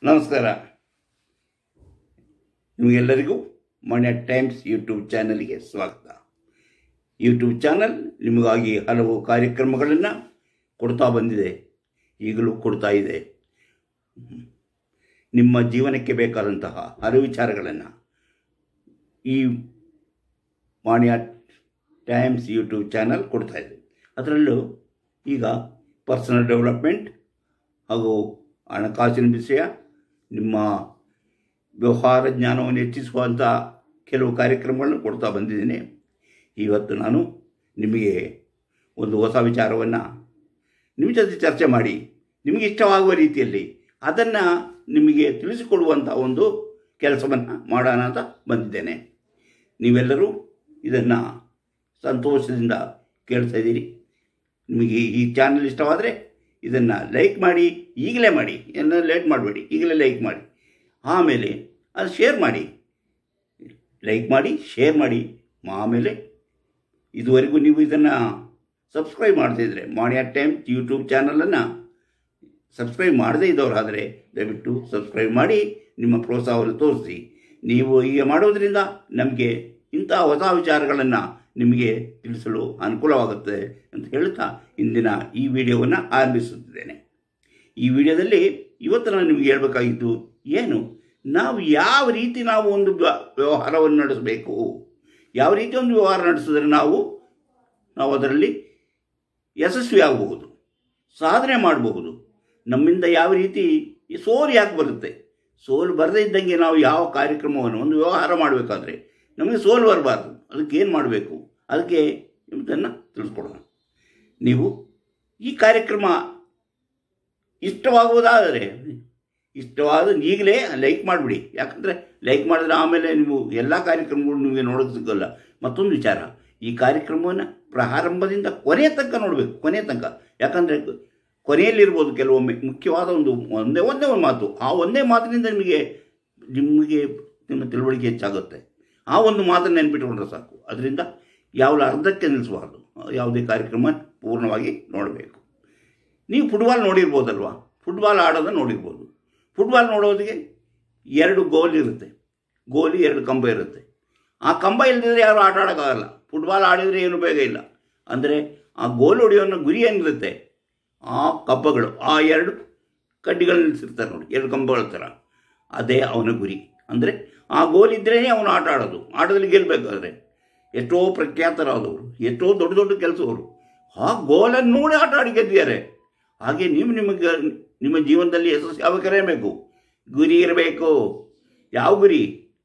ನಮಸ್ಕಾರ ನಿಮಗೆಲ್ಲರಿಗೂ ಮಣ್ಯ times YouTube ಚಾನಲ್ಗೆ ಸ್ವಾಗತ ಯೂಟ್ಯೂಬ್ ಚಾನಲ್ ನಿಮಗಾಗಿ ಹಲವು ಕಾರ್ಯಕ್ರಮಗಳನ್ನು ಕೊಡ್ತಾ ಬಂದಿದೆ ಈಗಲೂ ಕೊಡ್ತಾ ಇದೆ ನಿಮ್ಮ ಜೀವನಕ್ಕೆ ಬೇಕಾದಂತಹ ಹಲವು ವಿಚಾರಗಳನ್ನು ಈ ಮಾನ್ಯ ಟೈಮ್ಸ್ ಯೂಟ್ಯೂಬ್ ಚಾನಲ್ ಕೊಡ್ತಾ ಇದೆ ಅದರಲ್ಲೂ ಈಗ ಪರ್ಸನಲ್ ಡೆವಲಪ್ಮೆಂಟ್ ಹಾಗೂ ಹಣಕಾಸಿನ ವಿಷಯ ನಿಮ್ಮ ವ್ಯವಹಾರ ಜ್ಞಾನವನ್ನು ಹೆಚ್ಚಿಸುವಂಥ ಕೆಲವು ಕಾರ್ಯಕ್ರಮಗಳನ್ನು ಕೊಡ್ತಾ ಬಂದಿದ್ದೀನಿ ಇವತ್ತು ನಾನು ನಿಮಗೆ ಒಂದು ಹೊಸ ವಿಚಾರವನ್ನು ನಿಮ್ಮ ಜೊತೆ ಚರ್ಚೆ ಮಾಡಿ ನಿಮಗೆ ಇಷ್ಟವಾಗುವ ರೀತಿಯಲ್ಲಿ ಅದನ್ನು ನಿಮಗೆ ತಿಳಿಸಿಕೊಡುವಂಥ ಒಂದು ಕೆಲಸವನ್ನು ಮಾಡೋಣ ಅಂತ ಬಂದಿದ್ದೇನೆ ನೀವೆಲ್ಲರೂ ಇದನ್ನು ಸಂತೋಷದಿಂದ ಕೇಳ್ತಾ ಇದ್ದೀರಿ ನಿಮಗೆ ಈ ಚಾನಲ್ ಇಷ್ಟವಾದರೆ ಇದನ್ನು ಲೈಕ್ ಮಾಡಿ ಈಗಲೇ ಮಾಡಿ ಎಲ್ಲ ಲೇಟ್ ಮಾಡಬೇಡಿ ಈಗಲೇ ಲೈಕ್ ಮಾಡಿ ಆಮೇಲೆ ಅದು ಶೇರ್ ಮಾಡಿ ಲೈಕ್ ಮಾಡಿ ಶೇರ್ ಮಾಡಿ ಆಮೇಲೆ ಇದುವರೆಗೂ ನೀವು ಇದನ್ನು ಸಬ್ಸ್ಕ್ರೈಬ್ ಮಾಡದಿದ್ದರೆ ಮಾಣಿಯಾ ಟೈಮ್ ಯೂಟ್ಯೂಬ್ ಚಾನಲನ್ನು ಸಬ್ಸ್ಕ್ರೈಬ್ ಮಾಡದೇ ಇದ್ದವರಾದರೆ ದಯವಿಟ್ಟು ಸಬ್ಸ್ಕ್ರೈಬ್ ಮಾಡಿ ನಿಮ್ಮ ಪ್ರೋತ್ಸಾಹವನ್ನು ತೋರಿಸಿ ನೀವು ಹೀಗೆ ಮಾಡೋದರಿಂದ ನಮಗೆ ಇಂಥ ಹೊಸ ವಿಚಾರಗಳನ್ನು ನಿಮಗೆ ತಿಳಿಸಲು ಅನುಕೂಲವಾಗುತ್ತೆ ಅಂತ ಹೇಳ್ತಾ ಇಂದಿನ ಈ ವಿಡಿಯೋವನ್ನು ಆರಂಭಿಸುತ್ತಿದ್ದೇನೆ ಈ ವಿಡಿಯೋದಲ್ಲಿ ಇವತ್ತು ನಾನು ನಿಮಗೆ ಹೇಳಬೇಕಾಗಿದ್ದು ಏನು ನಾವು ಯಾವ ರೀತಿ ನಾವು ಒಂದು ವ್ಯ- ವ್ಯವಹಾರವನ್ನು ನಡೆಸಬೇಕು ಯಾವ ರೀತಿ ಒಂದು ವ್ಯವಹಾರ ನಡೆಸಿದ್ರೆ ನಾವು ನಾವು ಅದರಲ್ಲಿ ಯಶಸ್ವಿ ಆಗಬಹುದು ಸಾಧನೆ ಮಾಡಬಹುದು ನಮ್ಮಿಂದ ಯಾವ ರೀತಿ ಈ ಸೋಲು ಯಾಕೆ ಬರುತ್ತೆ ಸೋಲು ಬರದೇ ಇದ್ದಂಗೆ ನಾವು ಯಾವ ಕಾರ್ಯಕ್ರಮವನ್ನು ಒಂದು ವ್ಯವಹಾರ ಮಾಡಬೇಕಾದ್ರೆ ನಮಗೆ ಸೋಲು ಬರಬಾರ್ದು ಅದಕ್ಕೆ ಏನು ಮಾಡಬೇಕು ಅದಕ್ಕೆ ಇದನ್ನು ತಿಳಿಸ್ಕೊಡೋಣ ನೀವು ಈ ಕಾರ್ಯಕ್ರಮ ಇಷ್ಟವಾಗುವುದಾದರೆ ಇಷ್ಟವಾದ ಈಗಲೇ ಲೈಕ್ ಮಾಡಿಬಿಡಿ ಯಾಕಂದರೆ ಲೈಕ್ ಮಾಡಿದ್ರೆ ಆಮೇಲೆ ನೀವು ಎಲ್ಲ ಕಾರ್ಯಕ್ರಮಗಳು ನಿಮಗೆ ನೋಡೋಕ್ಕೆ ಸಿಗೋಲ್ಲ ಮತ್ತೊಂದು ವಿಚಾರ ಈ ಕಾರ್ಯಕ್ರಮವನ್ನು ಪ್ರಾರಂಭದಿಂದ ಕೊನೆಯ ತನಕ ನೋಡಬೇಕು ಕೊನೆಯ ತನಕ ಯಾಕಂದರೆ ಕೊನೆಯಲ್ಲಿರ್ಬೋದು ಕೆಲವೊಮ್ಮೆ ಮುಖ್ಯವಾದ ಒಂದು ಒಂದೇ ಒಂದೇ ಒಂದು ಮಾತು ಆ ಒಂದೇ ಮಾತಿನಿಂದ ನಿಮಗೆ ನಿಮಗೆ ನಿಮ್ಮ ತಿಳುವಳಿಕೆ ಹೆಚ್ಚಾಗುತ್ತೆ ಆ ಒಂದು ಮಾತನ್ನು ನೆನ್ಪಿಟ್ಕೊಂಡ್ರೆ ಸಾಕು ಅದರಿಂದ ಯಾವ ಅರ್ಧಕ್ಕೆ ನಿಲ್ಲಿಸಬಾರ್ದು ಯಾವುದೇ ಕಾರ್ಯಕ್ರಮ ಪೂರ್ಣವಾಗಿ ನೋಡಬೇಕು ನೀವು ಫುಟ್ಬಾಲ್ ನೋಡಿರ್ಬೋದಲ್ವಾ ಫುಟ್ಬಾಲ್ ಆಡೋದನ್ನು ನೋಡಿರ್ಬೋದು ಫುಟ್ಬಾಲ್ ನೋಡೋದಕ್ಕೆ ಎರಡು ಗೋಲ್ ಇರುತ್ತೆ ಗೋಲಿ ಎರಡು ಕಂಬ ಇರುತ್ತೆ ಆ ಕಂಬ ಇಲ್ಲದಿದ್ರೆ ಯಾರು ಆಟ ಆಡೋಕ್ಕಾಗಲ್ಲ ಫುಟ್ಬಾಲ್ ಆಡಿದರೆ ಏನು ಬೇಗ ಇಲ್ಲ ಅಂದರೆ ಆ ಗೋಲ್ ಹೊಡೆಯೋನ ಗುರಿ ಏನಿರುತ್ತೆ ಆ ಕಂಬಗಳು ಆ ಎರಡು ಕಡ್ಡಿಗಳು ನಿಲ್ಲಿಸಿರ್ತಾರೆ ನೋಡಿ ಎರಡು ಕಂಬಗಳ ಥರ ಅದೇ ಅವನ ಗುರಿ ಅಂದರೆ ಆ ಗೋಲ್ ಇದ್ರೇ ಅವನು ಆಟ ಆಡೋದು ಆಟದಲ್ಲಿ ಗೆಲ್ಲಬೇಕಾದ್ರೆ ಎಷ್ಟೋ ಪ್ರಖ್ಯಾತರಾದವರು ಎಷ್ಟೋ ದೊಡ್ಡ ದೊಡ್ಡ ಕೆಲಸವರು ಆ ಗೋಲನ್ನು ನೋಡಿ ಆಟ ಆಡಿ ಗೆದ್ದಿದ್ದಾರೆ ಹಾಗೆ ನೀವು ನಿಮಗೆ ನಿಮ್ಮ ಜೀವನದಲ್ಲಿ ಯಶಸ್ಸು ಯಾವಾಗ ಬೇಕು ಗುರಿ ಇರಬೇಕು ಯಾವ ಗುರಿ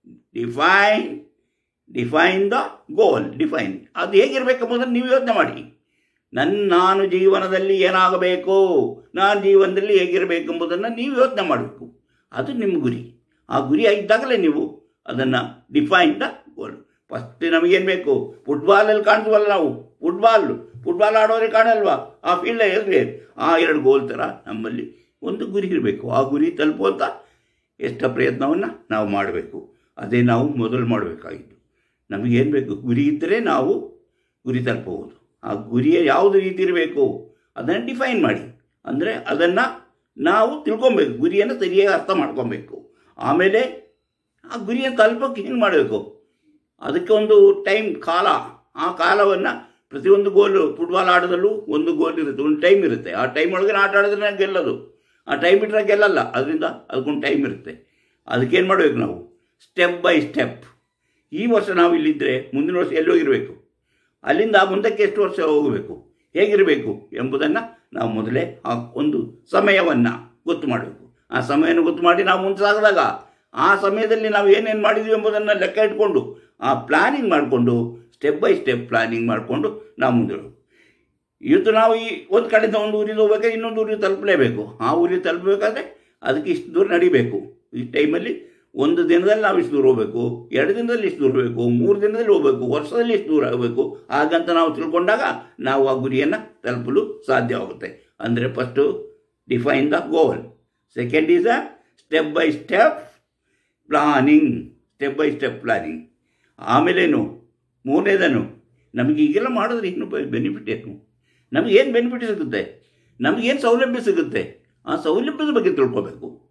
define define the goal define ಅದು ಹೇಗಿರಬೇಕೆಂಬುದನ್ನು ನೀವು ಯೋಚನೆ ಮಾಡಿ ನನ್ನ ನಾನು ಜೀವನದಲ್ಲಿ ಏನಾಗಬೇಕು ನಾನು ಜೀವನದಲ್ಲಿ ಹೇಗಿರಬೇಕೆಂಬುದನ್ನು ನೀವು ಯೋಚನೆ ಮಾಡಬೇಕು ಅದು ನಿಮ್ಮ ಗುರಿ ಆ ಗುರಿ ಇದ್ದಾಗಲೇ ನೀವು ಅದನ್ನು ಡಿಫೈನ್ ದ ಗೋಲ್ ಫಸ್ಟ್ ನಮಗೇನು ಬೇಕು ಫುಟ್ಬಾಲಲ್ಲಿ ಕಾಣಿಸ್ವಲ್ಲ ನಾವು ಫುಟ್ಬಾಲ್ ಫುಟ್ಬಾಲ್ ಆಡೋರಿಗೆ ಕಾಣಲ್ವಾ ಆ ಫೀಲ್ಡ್ ಎಲ್ಲಿ ಆ ಎರಡು ಗೋಲ್ ಥರ ನಮ್ಮಲ್ಲಿ ಒಂದು ಗುರಿ ಇರಬೇಕು ಆ ಗುರಿ ತಲುಪುವಂಥ ಎಷ್ಟು ಪ್ರಯತ್ನವನ್ನು ನಾವು ಮಾಡಬೇಕು ಅದೇ ನಾವು ಮೊದಲು ಮಾಡಬೇಕಾಗಿತ್ತು ನಮಗೇನು ಬೇಕು ಗುರಿ ಇದ್ದರೆ ನಾವು ಗುರಿ ತಲುಪಬಹುದು ಆ ಗುರಿಯ ಯಾವುದು ರೀತಿ ಇರಬೇಕು ಅದನ್ನು ಡಿಫೈನ್ ಮಾಡಿ ಅಂದರೆ ಅದನ್ನು ನಾವು ತಿಳ್ಕೊಬೇಕು ಗುರಿಯನ್ನು ಸರಿಯಾಗಿ ಅರ್ಥ ಮಾಡ್ಕೊಬೇಕು ಆಮೇಲೆ ಆ ಗುರಿಯನ್ನು ತಲುಪೋಕ್ಕೆ ಹೆಂಗೆ ಮಾಡಬೇಕು ಅದಕ್ಕೆ ಒಂದು ಟೈಮ್ ಕಾಲ ಆ ಕಾಲವನ್ನು ಪ್ರತಿಯೊಂದು ಗೋಲು ಫುಟ್ಬಾಲ್ ಆಡೋದಲ್ಲೂ ಒಂದು ಗೋಲ್ ಇರುತ್ತೆ ಒಂದು ಟೈಮ್ ಇರುತ್ತೆ ಆ ಟೈಮ್ ಒಳಗೆ ಆಟ ಆಡಿದ್ರೆ ಗೆಲ್ಲೋದು ಆ ಟೈಮ್ ಬಿಟ್ಟರೆ ಗೆಲ್ಲಲ್ಲ ಅದರಿಂದ ಅದಕ್ಕೊಂದು ಟೈಮ್ ಇರುತ್ತೆ ಅದಕ್ಕೇನು ಮಾಡಬೇಕು ನಾವು ಸ್ಟೆಪ್ ಬೈ ಸ್ಟೆಪ್ ಈ ವರ್ಷ ನಾವು ಇಲ್ಲಿದ್ದರೆ ಮುಂದಿನ ವರ್ಷ ಎಲ್ಲಿ ಹೋಗಿರಬೇಕು ಅಲ್ಲಿಂದ ಮುಂದಕ್ಕೆ ಎಷ್ಟು ವರ್ಷ ಹೋಗಬೇಕು ಹೇಗಿರಬೇಕು ಎಂಬುದನ್ನು ನಾವು ಮೊದಲೇ ಆ ಒಂದು ಸಮಯವನ್ನು ಗೊತ್ತು ಮಾಡಬೇಕು ಆ ಸಮಯವನ್ನು ಗೊತ್ತು ಮಾಡಿ ನಾವು ಮುಂದೆ ಸಾಗಿದಾಗ ಆ ಸಮಯದಲ್ಲಿ ನಾವು ಏನೇನು ಮಾಡಿದ್ವಿ ಎಂಬುದನ್ನು ಲೆಕ್ಕ ಇಟ್ಕೊಂಡು ಆ ಪ್ಲಾನಿಂಗ್ ಮಾಡಿಕೊಂಡು ಸ್ಟೆಪ್ ಬೈ ಸ್ಟೆಪ್ ಪ್ಲಾನಿಂಗ್ ಮಾಡಿಕೊಂಡು ನಾವು ಮುಂದೆ ಹೋಗ್ಬೇಕು. ಇವತ್ತು ನಾವು ಈ ಒಂದು ಕಡೆಯಿಂದ ಒಂದು ಊರಿಗೆ ಹೋಗ್ಬೇಕಾದ್ರೆ ಇನ್ನೊಂದು ಊರಿಗೆ ತಲುಪಲೇಬೇಕು ಆ ಊರಿಗೆ ತಲುಪಬೇಕಾದ್ರೆ ಅದಕ್ಕೆ ಇಷ್ಟು ದೂರ ನಡಿಬೇಕು ಈ ಟೈಮಲ್ಲಿ ಒಂದು ದಿನದಲ್ಲಿ ನಾವು ಇಷ್ಟು ದೂರ ಹೋಗಬೇಕು ಎರಡು ದಿನದಲ್ಲಿ ಇಷ್ಟು ದೂರ ಹೋಗಬೇಕು ಮೂರು ದಿನದಲ್ಲಿ ಹೋಗಬೇಕು ವರ್ಷದಲ್ಲಿ ಇಷ್ಟು ದೂರ ಆಗಬೇಕು ಹಾಗಂತ ನಾವು ತಿಳ್ಕೊಂಡಾಗ ನಾವು ಆ ಗುರಿಯನ್ನು ತಲುಪಲು ಸಾಧ್ಯವಾಗುತ್ತೆ ಅಂದರೆ first define the goal second is a step by step planning step by step planning ಆಮೇಲೇನು ಮೂರನೇದನು ನಮಗೆ ಈಗೆಲ್ಲ ಮಾಡಿದ್ರೆ ಏನು ಬೆನಿಫಿಟ್ ಏನು ನಮಗೇನು ಬೆನಿಫಿಟ್ ಸಿಗುತ್ತೆ ನಮಗೇನು ಸೌಲಭ್ಯ ಸಿಗುತ್ತೆ ಆ ಸೌಲಭ್ಯದ ಬಗ್ಗೆ ತಿಳ್ಕೊಬೇಕು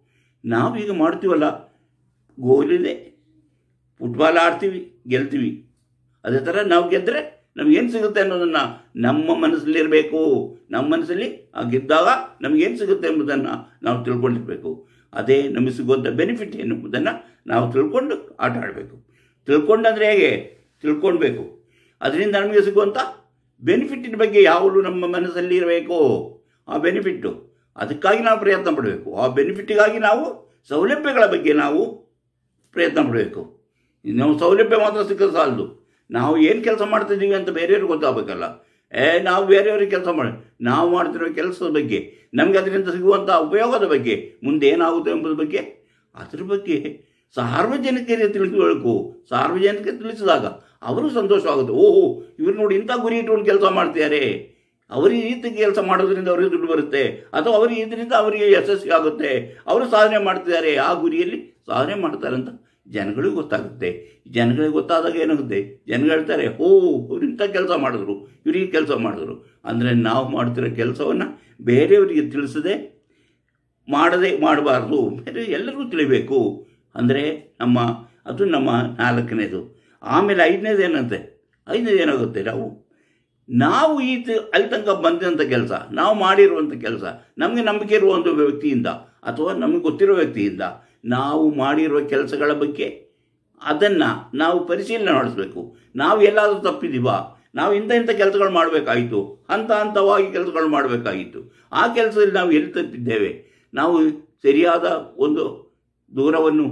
ನಾವೀಗ ಮಾಡ್ತೀವಲ್ಲ ಗೋಲಿದೆ ಫುಟ್ಬಾಲ್ ಆಡ್ತೀವಿ ಗೆಲ್ತೀವಿ ಅದೇ ಥರ ನಾವು ಗೆದ್ದರೆ ನಮಗೇನು ಸಿಗುತ್ತೆ ಅನ್ನೋದನ್ನು ನಮ್ಮ ಮನಸ್ಸಲ್ಲಿರಬೇಕು ನಮ್ಮ ಮನಸ್ಸಲ್ಲಿ ಆ ಗೆದ್ದಾಗ ನಮಗೇನು ಸಿಗುತ್ತೆ ಎಂಬುದನ್ನು ನಾವು ತಿಳ್ಕೊಂಡಿರಬೇಕು ಅದೇ ನಮಗೆ ಸಿಗುವಂಥ ಬೆನಿಫಿಟ್ ಏನು ಎಂಬುದನ್ನು ನಾವು ತಿಳ್ಕೊಂಡು ಆಟ ಆಡಬೇಕು ತಿಳ್ಕೊಂಡಂದ್ರೆ ಹೇಗೆ ತಿಳ್ಕೊಳ್ಬೇಕು ಅದರಿಂದ ನಮಗೆ ಸಿಗುವಂಥ ಬೆನಿಫಿಟ್ಟಿನ ಬಗ್ಗೆ ಯಾವಾಗಲೂ ನಮ್ಮ ಮನಸ್ಸಲ್ಲಿ ಇರಬೇಕು ಆ ಬೆನಿಫಿಟ್ಟು ಅದಕ್ಕಾಗಿ ನಾವು ಪ್ರಯತ್ನ ಪಡಬೇಕು ಆ ಬೆನಿಫಿಟ್ಟಿಗಾಗಿ ನಾವು ಸೌಲಭ್ಯಗಳ ಬಗ್ಗೆ ನಾವು ಪ್ರಯತ್ನ ಪಡಬೇಕು ನಾವು ಸೌಲಭ್ಯ ಮಾತ್ರ ಸಿಕ್ಕದು ಸಾಲದು ನಾವು ಏನು ಕೆಲಸ ಮಾಡ್ತಿದ್ದೀವಿ ಅಂತ ಬೇರೆಯವ್ರಿಗೆ ಗೊತ್ತಾಗಬೇಕಲ್ಲ ಏ ನಾವು ಬೇರೆಯವ್ರಿಗೆ ಕೆಲಸ ಮಾಡಿ ನಾವು ಮಾಡ್ತಿರೋ ಕೆಲಸದ ಬಗ್ಗೆ ನಮಗೆ ಅದರಿಂದ ಸಿಗುವಂಥ ಉಪಯೋಗದ ಬಗ್ಗೆ ಮುಂದೆ ಏನಾಗುತ್ತೆ ಎಂಬುದ್ರ ಬಗ್ಗೆ ಅದ್ರ ಬಗ್ಗೆ ಸಾರ್ವಜನಿಕರಿಗೆ ತಿಳಿಸಬೇಕು ಸಾರ್ವಜನಿಕ ತಿಳಿಸಿದಾಗ ಅವರು ಸಂತೋಷವಾಗುತ್ತೆ ಓಹೋ ಇವ್ರು ನೋಡಿ ಇಂಥ ಗುರಿ ಇಟ್ಕೊಂಡು ಕೆಲಸ ಮಾಡ್ತಿದ್ದಾರೆ ಅವರಿಗೆ ಈ ರೀತಿ ಕೆಲಸ ಮಾಡೋದ್ರಿಂದ ಅವರಿಗೆ ದುಡ್ಡು ಬರುತ್ತೆ ಅಥವಾ ಅವರಿಗೆ ಇದರಿಂದ ಅವರಿಗೆ ಯಶಸ್ವಿ ಆಗುತ್ತೆ ಅವರು ಸಾಧನೆ ಮಾಡ್ತಿದ್ದಾರೆ ಆ ಗುರಿಯಲ್ಲಿ ಸಾಧನೆ ಮಾಡ್ತಾರೆ ಅಂತ ಜನಗಳಿಗೂ ಗೊತ್ತಾಗುತ್ತೆ ಜನಗಳಿಗೆ ಗೊತ್ತಾದಾಗ ಏನಾಗುತ್ತೆ ಜನಗಳು ಹೇಳ್ತಾರೆ ಓ ಇವ್ರು ಇಂಥ ಕೆಲಸ ಮಾಡಿದ್ರು ಇವ್ರು ಈ ಕೆಲಸ ಮಾಡಿದ್ರು ಅಂದರೆ ನಾವು ಮಾಡ್ತಿರೋ ಕೆಲಸವನ್ನು ಬೇರೆಯವರಿಗೆ ತಿಳಿಸದೆ ಮಾಡದೆ ಮಾಡಬಾರ್ದು ಬೇರೆ ಎಲ್ಲರಿಗೂ ತಿಳಿಬೇಕು ಅಂದರೆ ನಮ್ಮ ಅದು ನಮ್ಮ ನಾಲ್ಕನೇದು ಆಮೇಲೆ ಐದನೇದು ಏನಂತೆ ಐದನೇದು ಏನಾಗುತ್ತೆ ನಾವು ನಾವು ಈ ತ- ಅಲ್ಲಿ ತನಕ ಬಂದಂಥ ಕೆಲಸ ನಾವು ಮಾಡಿರುವಂಥ ಕೆಲಸ ನಮಗೆ ನಂಬಿಕೆ ಇರುವ ಒಂದು ವ್ಯಕ್ತಿಯಿಂದ ಅಥವಾ ನಮಗೆ ಗೊತ್ತಿರೋ ವ್ಯಕ್ತಿಯಿಂದ ನಾವು ಮಾಡಿರುವ ಕೆಲಸಗಳ ಬಗ್ಗೆ ಅದನ್ನು ನಾವು ಪರಿಶೀಲನೆ ಮಾಡಿಸ್ಬೇಕು ನಾವು ಎಲ್ಲಾದರೂ ತಪ್ಪಿದ್ದೀವಾ ನಾವು ಇಂಥ ಇಂಥ ಕೆಲಸಗಳು ಮಾಡಬೇಕಾಗಿತ್ತು ಹಂತ ಹಂತವಾಗಿ ಕೆಲಸಗಳು ಮಾಡಬೇಕಾಗಿತ್ತು ಆ ಕೆಲಸದಲ್ಲಿ ನಾವು ಎಲ್ಲಿ ತಪ್ಪಿದ್ದೇವೆ ನಾವು ಸರಿಯಾದ ಒಂದು ದೂರವನ್ನು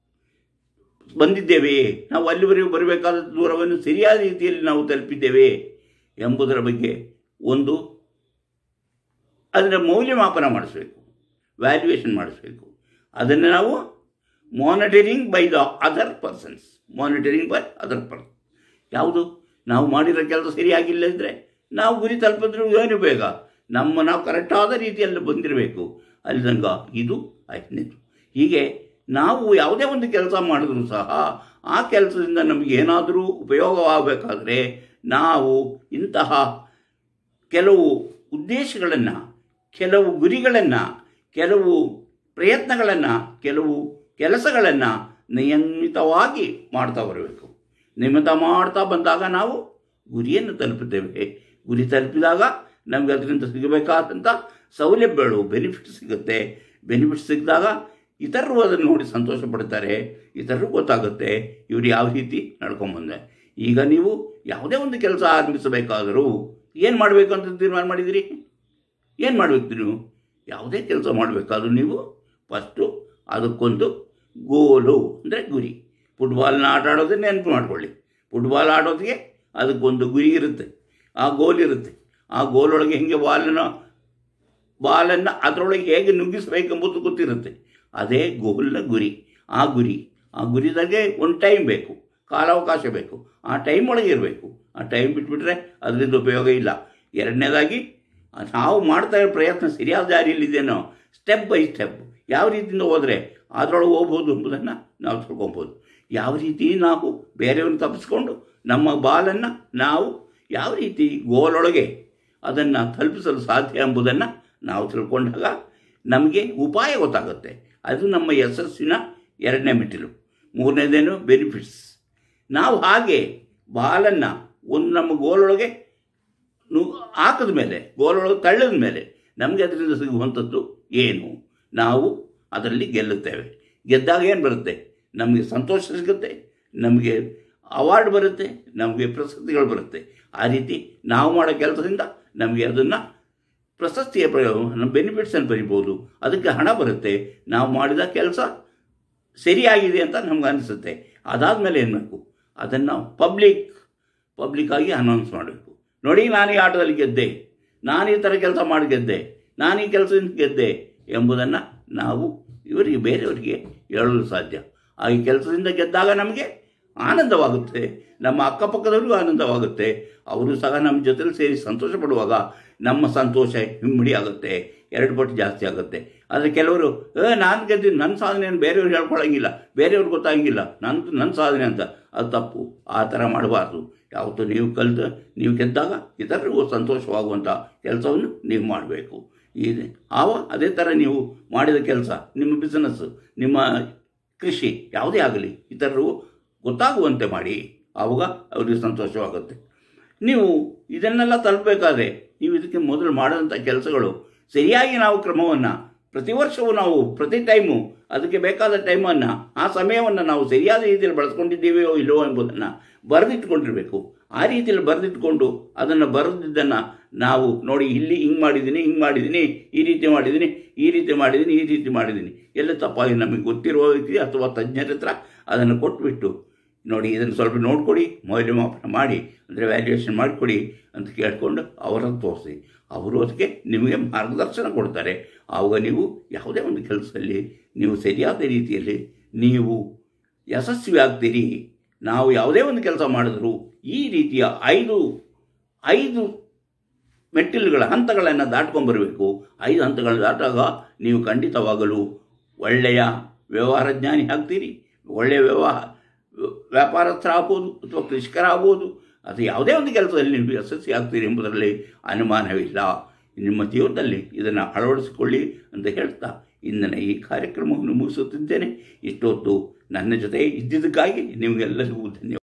ಬಂದಿದ್ದೇವೆಯೇ ನಾವು ಅಲ್ಲಿವರೆಗೂ ಬರಬೇಕಾದ ದೂರವನ್ನು ಸರಿಯಾದ ರೀತಿಯಲ್ಲಿ ನಾವು ತಲುಪಿದ್ದೇವೆ ಎಂಬುದರ ಬಗ್ಗೆ ಒಂದು ಅದರ ಮೌಲ್ಯಮಾಪನ ಮಾಡಿಸ್ಬೇಕು ವ್ಯಾಲ್ಯೂಯೇಷನ್ ಮಾಡಿಸ್ಬೇಕು ಅದನ್ನು ನಾವು monitoring by the other persons monitoring by other person ಯಾವುದು ನಾವು ಮಾಡಿರೋ ಕೆಲಸ ಸರಿಯಾಗಿಲ್ಲ ಇದ್ದರೆ ನಾವು ಗುರಿ ತಲುಪಿದ್ರು ಏನು ಬೇಗ ನಮ್ಮ ನಾವು ಕರೆಕ್ಟಾದ ರೀತಿಯಲ್ಲಿ ಬಂದಿರಬೇಕು ಅಲ್ಲಿ ತನಕ ಇದು ಐದನೇದು ಹೀಗೆ ನಾವು ಯಾವುದೇ ಒಂದು ಕೆಲಸ ಮಾಡಿದ್ರೂ ಸಹ ಆ ಕೆಲಸದಿಂದ ನಮಗೆ ಏನಾದರೂ ಉಪಯೋಗವಾಗಬೇಕಾದ್ರೆ ನಾವು ಇಂತಹ ಕೆಲವು ಉದ್ದೇಶಗಳನ್ನು ಕೆಲವು ಗುರಿಗಳನ್ನು ಕೆಲವು ಪ್ರಯತ್ನಗಳನ್ನು ಕೆಲವು ಕೆಲಸಗಳನ್ನು ನಿಯಮಿತವಾಗಿ ಮಾಡ್ತಾ ಬರಬೇಕು ನಿಯಮಿತ ಮಾಡ್ತಾ ಬಂದಾಗ ನಾವು ಗುರಿಯನ್ನು ತಲುಪುತ್ತೇವೆ ಗುರಿ ತಲುಪಿದಾಗ ನಮಗೆ ಅದರಿಂದ ಸಿಗಬೇಕಾದಂಥ ಸೌಲಭ್ಯಗಳು ಬೆನಿಫಿಟ್ ಸಿಗುತ್ತೆ ಬೆನಿಫಿಟ್ ಸಿಕ್ಕಿದಾಗ ಇತರರು ಅದನ್ನು ನೋಡಿ ಸಂತೋಷ ಪಡ್ತಾರೆ ಇತರರು ಗೊತ್ತಾಗುತ್ತೆ ಇವರು ಯಾವ ರೀತಿ ನಡ್ಕೊಂಬಂದೆ ಈಗ ನೀವು ಯಾವುದೇ ಒಂದು ಕೆಲಸ ಆರಂಭಿಸಬೇಕಾದರೂ ಏನು ಮಾಡಬೇಕು ಅಂತ ತೀರ್ಮಾನ ಮಾಡಿದ್ದೀರಿ ಏನು ಮಾಡಬೇಕು ನೀವು ಯಾವುದೇ ಕೆಲಸ ಮಾಡಬೇಕಾದ್ರೂ ನೀವು ಫಸ್ಟು ಅದಕ್ಕೊಂದು ಗೋಲು ಅಂದರೆ ಗುರಿ ಫುಟ್ಬಾಲ್ನ ಆಟ ಆಡೋದನ್ನ ನೆನಪು ಮಾಡ್ಕೊಳ್ಳಿ ಫುಟ್ಬಾಲ್ ಆಡೋದಕ್ಕೆ ಅದಕ್ಕೊಂದು ಗುರಿ ಇರುತ್ತೆ ಆ ಗೋಲ್ ಇರುತ್ತೆ ಆ ಗೋಲೊಳಗೆ ಹೆಂಗೆ ಬಾಲನ್ನು ಬಾಲನ್ನು ಅದರೊಳಗೆ ಹೇಗೆ ನುಗ್ಗಿಸ್ಬೇಕೆಂಬುದು ಗೊತ್ತಿರುತ್ತೆ ಅದೇ ಗೋಲ್ನ ಗುರಿ ಆ ಗುರಿ ಆ ಗುರಿದಾಗೆ ಒಂದು ಟೈಮ್ ಬೇಕು ಕಾಲಾವಕಾಶ ಬೇಕು ಆ ಟೈಮ್ ಒಳಗೆ ಇರಬೇಕು ಆ ಟೈಮ್ ಬಿಟ್ಬಿಟ್ರೆ ಅದರಿಂದ ಉಪಯೋಗ ಇಲ್ಲ ಎರಡನೇದಾಗಿ ನಾವು ಮಾಡ್ತಾ ಇರೋ ಪ್ರಯತ್ನ ಸರಿಯಾದ ದಾರಿಯಲ್ಲಿದೆಯೋ ಸ್ಟೆಪ್ ಬೈ ಸ್ಟೆಪ್ ಯಾವ ರೀತಿಯಿಂದ ಹೋದರೆ ಅದರೊಳಗೆ ಹೋಗ್ಬೋದು ಎಂಬುದನ್ನು ನಾವು ತಿಳ್ಕೊಬೋದು ಯಾವ ರೀತಿ ನಾವು ಬೇರೆಯವ್ರನ್ನ ತಪ್ಪಿಸ್ಕೊಂಡು ನಮ್ಮ ಬಾಲನ್ನು ನಾವು ಯಾವ ರೀತಿ ಗೋಲೊಳಗೆ ಅದನ್ನು ತಲುಪಿಸಲು ಸಾಧ್ಯ ಎಂಬುದನ್ನು ನಾವು ತಿಳ್ಕೊಂಡಾಗ ನಮಗೆ ಉಪಾಯ ಗೊತ್ತಾಗುತ್ತೆ ಅದು ನಮ್ಮ ಯಶಸ್ಸಿನ ಎರಡನೇ ಮೆಟ್ಟಿಲು ಮೂರನೇದೇನು ಬೆನಿಫಿಟ್ಸ್ ನಾವು ಹಾಗೆ ಬಾಲನ್ನು ಒಂದು ನಮ್ಮ ಗೋಲೊಳಗೆ ನು ಹಾಕಿದ ಮೇಲೆ ಗೋಲೊಳಗೆ ತಳ್ಳಿದ ಮೇಲೆ ನಮಗೆ ಅದರಿಂದ ಸಿಗುವಂಥದ್ದು ಏನು ನಾವು ಅದರಲ್ಲಿ ಗೆಲ್ಲುತ್ತೇವೆ ಗೆದ್ದಾಗ ಏನು ಬರುತ್ತೆ ನಮಗೆ ಸಂತೋಷ ಸಿಗುತ್ತೆ ನಮಗೆ ಅವಾರ್ಡ್ ಬರುತ್ತೆ ನಮಗೆ ಪ್ರಶಸ್ತಿಗಳು ಬರುತ್ತೆ ಆ ರೀತಿ ನಾವು ಮಾಡೋ ಕೆಲಸದಿಂದ ನಮಗೆ ಅದನ್ನು ಪ್ರಶಸ್ತಿಯ ನಮ್ಮ ಬೆನಿಫಿಟ್ಸನ್ನು ಬರಿಬೋದು ಅದಕ್ಕೆ ಹಣ ಬರುತ್ತೆ ನಾವು ಮಾಡಿದ ಕೆಲಸ ಸರಿಯಾಗಿದೆ ಅಂತ ನಮ್ಗೆ ಅನಿಸುತ್ತೆ ಅದಾದಮೇಲೆ ಏನು ಬೇಕು ಅದನ್ನು ಪಬ್ಲಿಕ್ ಪಬ್ಲಿಕ್ಕಾಗಿ ಅನೌನ್ಸ್ ಮಾಡಬೇಕು ನೋಡಿ ನಾನು ಈ ಆಟದಲ್ಲಿ ಗೆದ್ದೆ ನಾನು ಈ ಥರ ಕೆಲಸ ಮಾಡಿ ಗೆದ್ದೆ ನಾನು ಈ ಕೆಲಸದಿಂದ ಗೆದ್ದೆ ಎಂಬುದನ್ನು ನಾವು ಇವರಿಗೆ ಬೇರೆಯವರಿಗೆ ಹೇಳಲು ಸಾಧ್ಯ ಆ ಈ ಕೆಲಸದಿಂದ ಗೆದ್ದಾಗ ನಮಗೆ ಆನಂದವಾಗುತ್ತೆ ನಮ್ಮ ಅಕ್ಕಪಕ್ಕದವರಿಗೂ ಆನಂದವಾಗುತ್ತೆ ಅವರು ಸಹ ನಮ್ಮ ಜೊತೆಲಿ ಸೇರಿ ಸಂತೋಷ ಪಡುವಾಗ ನಮ್ಮ ಸಂತೋಷ ಇಮ್ಮಡಿ ಆಗುತ್ತೆ ಎರಡು ಪಟ್ಟು ಜಾಸ್ತಿ ಆಗುತ್ತೆ ಆದರೆ ಕೆಲವರು ಏ ನಾನು ಗೆದ್ದಿದ್ದು ನನ್ನ ಸಾಧನೆಯನ್ನು ಬೇರೆಯವ್ರು ಹೇಳ್ಕೊಳಂಗಿಲ್ಲ ಬೇರೆಯವ್ರಿಗೆ ಗೊತ್ತಾಗಂಗಿಲ್ಲ ನಂದು ನನ್ನ ಸಾಧನೆ ಅಂತ ಅದು ತಪ್ಪು ಆ ಥರ ಮಾಡಬಾರ್ದು ಯಾವತ್ತೂ ನೀವು ಕಲಿತು ನೀವು ಗೆದ್ದಾಗ ಇತರರಿಗೂ ಸಂತೋಷವಾಗುವಂಥ ಕೆಲಸವನ್ನು ನೀವು ಮಾಡಬೇಕು ಇದೆ ಆವ ಅದೇ ಥರ ನೀವು ಮಾಡಿದ ಕೆಲಸ ನಿಮ್ಮ ಬಿಸ್ನೆಸ್ಸು ನಿಮ್ಮ ಕೃಷಿ ಯಾವುದೇ ಆಗಲಿ ಇತರರು ಗೊತ್ತಾಗುವಂತೆ ಮಾಡಿ ಆವಾಗ ಅವರಿಗೆ ಸಂತೋಷವಾಗುತ್ತೆ ನೀವು ಇದನ್ನೆಲ್ಲ ತಲುಪಬೇಕಾದ್ರೆ ನೀವು ಇದಕ್ಕೆ ಮೊದಲು ಮಾಡೋಂಥ ಕೆಲಸಗಳು ಸರಿಯಾಗಿ ನಾವು ಕ್ರಮವನ್ನು ಪ್ರತಿ ವರ್ಷವೂ ನಾವು ಪ್ರತಿ ಟೈಮು ಅದಕ್ಕೆ ಬೇಕಾದ ಟೈಮನ್ನು ಆ ಸಮಯವನ್ನು ನಾವು ಸರಿಯಾದ ರೀತಿಯಲ್ಲಿ ಬಳಸ್ಕೊಂಡಿದ್ದೀವೆಯೋ ಇಲ್ಲವೋ ಎಂಬುದನ್ನು ಬರೆದಿಟ್ಕೊಂಡಿರಬೇಕು ಆ ರೀತಿಯಲ್ಲಿ ಬರೆದಿಟ್ಕೊಂಡು ಅದನ್ನು ಬರೆದಿದ್ದನ್ನು ನಾವು ನೋಡಿ ಇಲ್ಲಿ ಹಿಂಗೆ ಮಾಡಿದ್ದೀನಿ ಹಿಂಗೆ ಮಾಡಿದ್ದೀನಿ ಈ ರೀತಿ ಮಾಡಿದ್ದೀನಿ ಈ ರೀತಿ ಮಾಡಿದ್ದೀನಿ ಈ ರೀತಿ ಮಾಡಿದ್ದೀನಿ ಎಲ್ಲ ತಪ್ಪಾಗಿ ನಮಗೆ ಗೊತ್ತಿರುವ ವ್ಯಕ್ತಿ ಅಥವಾ ತಜ್ಞರ ಹತ್ರ ಅದನ್ನು ಕೊಟ್ಬಿಟ್ಟು ನೋಡಿ ಇದನ್ನು ಸ್ವಲ್ಪ ನೋಡ್ಕೊಡಿ ಮೌಲ್ಯಮಾಪನ ಮಾಡಿ ಅಂದರೆ ವ್ಯಾಲ್ಯೂಯೇಷನ್ ಮಾಡಿಕೊಡಿ ಅಂತ ಕೇಳಿಕೊಂಡು ಅವರನ್ನು ತೋರಿಸಿ ಅವರು ಅದಕ್ಕೆ ನಿಮಗೆ ಮಾರ್ಗದರ್ಶನ ಕೊಡ್ತಾರೆ ಆವಾಗ ನೀವು ಯಾವುದೇ ಒಂದು ಕೆಲಸದಲ್ಲಿ ನೀವು ಸರಿಯಾದ ರೀತಿಯಲ್ಲಿ ನೀವು ಯಶಸ್ವಿ ಆಗ್ತೀರಿ ನಾವು ಯಾವುದೇ ಒಂದು ಕೆಲಸ ಮಾಡಿದ್ರು ಈ ರೀತಿಯ ಐದು ಐದು ಮೆಟ್ಟಿಲುಗಳ ಹಂತಗಳನ್ನು ದಾಟ್ಕೊಂಡ್ಬರಬೇಕು ಐದು ಹಂತಗಳನ್ನು ದಾಟಾಗ ನೀವು ಖಂಡಿತವಾಗಲು ಒಳ್ಳೆಯ ವ್ಯವಹಾರ ಜ್ಞಾನಿ ಆಗ್ತೀರಿ ಒಳ್ಳೆಯ ವ್ಯವಹಾರ ವ್ಯಾಪಾರಸ್ಥರಾಗ್ಬೋದು ಅಥವಾ ಕೃಷಿಕರಾಗ್ಬೋದು ಅಥವಾ ಯಾವುದೇ ಒಂದು ಕೆಲಸದಲ್ಲಿ ನೀವು ಯಶಸ್ವಿ ಆಗ್ತೀರಿ ಎಂಬುದರಲ್ಲಿ ಅನುಮಾನವಿಲ್ಲ ನಿಮ್ಮ ಜೀವನದಲ್ಲಿ ಇದನ್ನು ಅಳವಡಿಸಿಕೊಳ್ಳಿ ಅಂತ ಹೇಳ್ತಾ ಇಂದಿನ ಈ ಕಾರ್ಯಕ್ರಮವನ್ನು ಮುಗಿಸುತ್ತಿದ್ದೇನೆ ಇಷ್ಟೊತ್ತು ನನ್ನ ಜೊತೆ ಇದ್ದಿದ್ದಕ್ಕಾಗಿ ನಿಮಗೆಲ್ಲರಿಗೂ ಧನ್ಯವಾದ